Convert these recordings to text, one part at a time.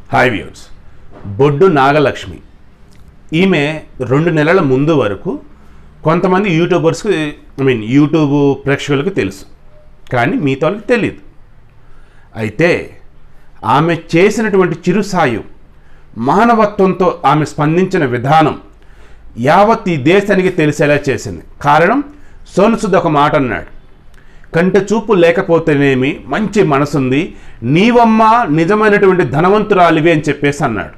hi viewers బొడ్డు నాగలక్ష్మి ఈమె రెండు నెలల ముందు వరకు కొంతమంది యూట్యూబర్స్కి ఐ మీన్ యూట్యూబ్ ప్రేక్షకులకు తెలుసు కానీ మిగతా వాళ్ళకి తెలియదు అయితే ఆమె చేసినటువంటి చిరు సాయం మానవత్వంతో ఆమె స్పందించిన విధానం యావత్ ఈ దేశానికి తెలిసేలా చేసింది కారణం సోను సుద్ ఒక మాట అన్నాడు కంటి చూపు లేకపోతేనేమి మంచి మనసుంది నీవమ్మ నిజమైనటువంటి ధనవంతురాలివి అని చెప్పేసి అన్నాడు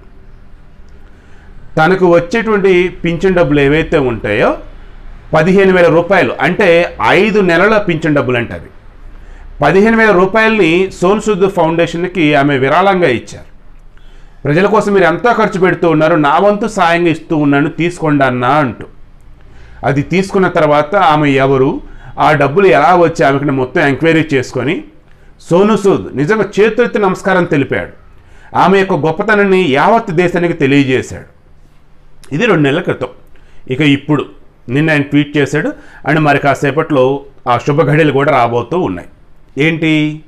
తనకు వచ్చేటువంటి పింఛన్ డబ్బులు ఏవైతే ఉంటాయో పదిహేను వేల రూపాయలు అంటే ఐదు నెలల పింఛన్ డబ్బులు అంటే అవి పదిహేను వేల రూపాయలని సోన్ సుద్ ఫౌండేషన్కి ఆమె విరాళంగా ఇచ్చారు ప్రజల కోసం మీరు ఎంతో ఖర్చు పెడుతూ ఉన్నారు నా వంతు సాయంగా ఇస్తూ ఉన్నాను తీసుకోండి అన్నా అంటూ అది తీసుకున్న తర్వాత ఆమె ఎవరు ఆ డబ్బులు ఎలా వచ్చి ఆమెకి మొత్తం ఎంక్వైరీ చేసుకొని సోను సూద్ నిజంగా చేతులెత్తి నమస్కారం తెలిపాడు ఆమె యొక్క గొప్పతనాన్ని యావత్ దేశానికి తెలియజేశాడు ఇది రెండు నెలల క్రితం ఇక ఇప్పుడు నిన్న ఆయన ట్వీట్ చేశాడు అండ్ మరి కాసేపట్లో ఆ శుభ ఘడియలు కూడా రాబోతూ ఉన్నాయి ఏంటి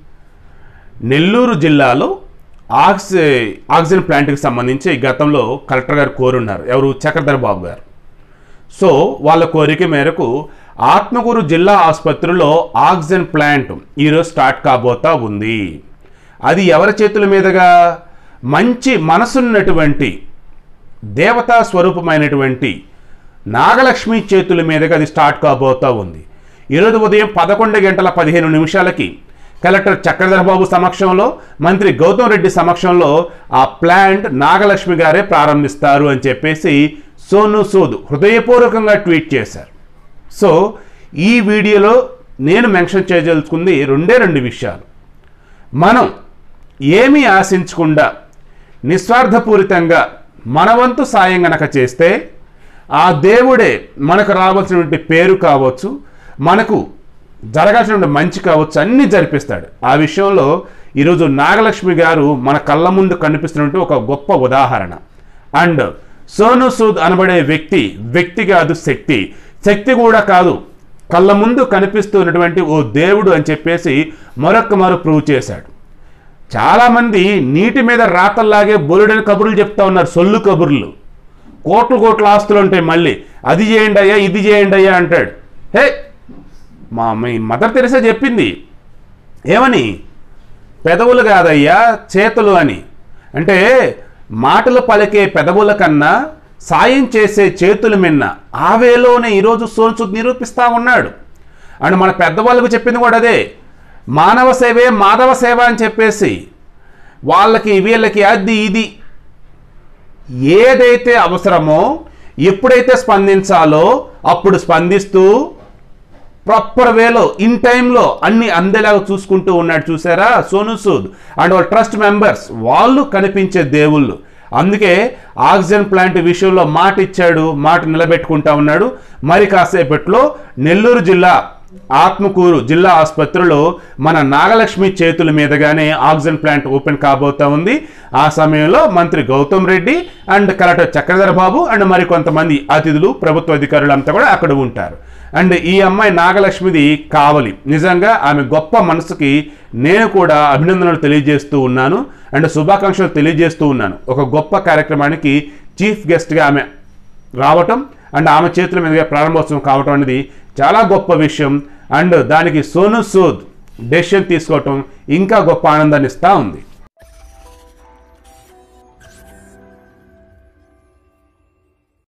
నెల్లూరు జిల్లాలో ఆక్సి ఆక్సిజన్ ప్లాంట్కి సంబంధించి గతంలో కలెక్టర్ గారు కోరున్నారు ఎవరు చక్రధర్ బాబు గారు సో వాళ్ళ కోరిక మేరకు ఆత్మకూరు జిల్లా ఆసుపత్రిలో ఆక్సిజన్ ప్లాంట్ ఈరోజు స్టార్ట్ కాబోతా ఉంది అది ఎవరి చేతుల మీదుగా మంచి మనసున్నటువంటి దేవతా స్వరూపమైనటువంటి నాగలక్ష్మి చేతుల మీదుగా అది స్టార్ట్ కాబోతా ఉంది ఈరోజు ఉదయం పదకొండు గంటల పదిహేను నిమిషాలకి కలెక్టర్ చక్రధర్ బాబు సమక్షంలో మంత్రి గౌతమ్ రెడ్డి సమక్షంలో ఆ ప్లాంట్ నాగలక్ష్మి గారే ప్రారంభిస్తారు అని చెప్పేసి సోను సూద్ హృదయపూర్వకంగా ట్వీట్ చేశారు సో ఈ వీడియోలో నేను మెన్షన్ చేయదలుచుకుంది రెండే రెండు విషయాలు మనం ఏమీ ఆశించకుండా నిస్వార్థపూరితంగా మన వంతు సాయం గనక చేస్తే ఆ దేవుడే మనకు రావాల్సినటువంటి పేరు కావచ్చు మనకు జరగాల్సినటువంటి మంచి కావచ్చు అన్నీ జరిపిస్తాడు ఆ విషయంలో ఈరోజు నాగలక్ష్మి గారు మన కళ్ళ ముందు కనిపిస్తున్నటువంటి ఒక గొప్ప ఉదాహరణ అండ్ సోను సూద్ అనబడే వ్యక్తి వ్యక్తి కాదు శక్తి శక్తి కూడా కాదు కళ్ళ ముందు కనిపిస్తున్నటువంటి ఓ దేవుడు అని చెప్పేసి మరొక మరో ప్రూవ్ చేశాడు చాలామంది నీటి మీద రాతల్లాగే బొలుడని కబుర్లు చెప్తా ఉన్నారు సొల్లు కబుర్లు కోట్లు కోట్ల ఆస్తులు ఉంటాయి మళ్ళీ అది చేయండి అయ్యా ఇది చేయండి అయ్యా అంటాడు హే మా మీ మదర్ తెరిసా చెప్పింది ఏమని పెదవులు కాదయ్యా చేతులు అని అంటే మాటలు పలికే పెదవుల కన్నా సాయం చేసే చేతులు మిన్న ఆ వేలోనే ఈరోజు సోన్సుద్ నిరూపిస్తూ ఉన్నాడు అండ్ మన పెద్దవాళ్ళకు చెప్పింది కూడా అదే మానవ సేవే మాధవ సేవ అని చెప్పేసి వాళ్ళకి వీళ్ళకి అది ఇది ఏదైతే అవసరమో ఎప్పుడైతే స్పందించాలో అప్పుడు స్పందిస్తూ ప్రాపర్ వేలో ఇన్ టైంలో అన్ని అందేలాగా చూసుకుంటూ ఉన్నాడు చూసారా సోను సూద్ అండ్ వాళ్ళ ట్రస్ట్ మెంబర్స్ వాళ్ళు కనిపించే దేవుళ్ళు అందుకే ఆక్సిజన్ ప్లాంట్ విషయంలో మాట ఇచ్చాడు మాట నిలబెట్టుకుంటా ఉన్నాడు మరి కాసేపట్లో నెల్లూరు జిల్లా ఆత్మకూరు జిల్లా ఆసుపత్రిలో మన నాగలక్ష్మి చేతుల మీదుగానే ఆక్సిజన్ ప్లాంట్ ఓపెన్ కాబోతా ఉంది ఆ సమయంలో మంత్రి Goutham Reddy and collector Chakradhar Babu and మరి కొంతమంది అతిథులు ప్రభుత్వ అధికారులు అంతా కూడా అక్కడ ఉంటారు అండ్ ఈ అమ్మాయి నాగలక్ష్మిది కావలి నిజంగా ఆమె గొప్ప మనసుకి నేను కూడా అభినందనలు తెలియజేస్తూ ఉన్నాను అండ్ శుభాకాంక్షలు తెలియజేస్తూ ఉన్నాను ఒక గొప్ప కార్యక్రమానికి చీఫ్ గెస్ట్గా ఆమె రావటం అండ్ ఆమె చేతుల మీదుగా ప్రారంభోత్సవం కావటం అనేది చాలా గొప్ప విషయం అండ్ దానికి సోను సూద్ డెసిషన్ తీసుకోవటం ఇంకా గొప్ప ఆనందాన్ని ఇస్తూ ఉంది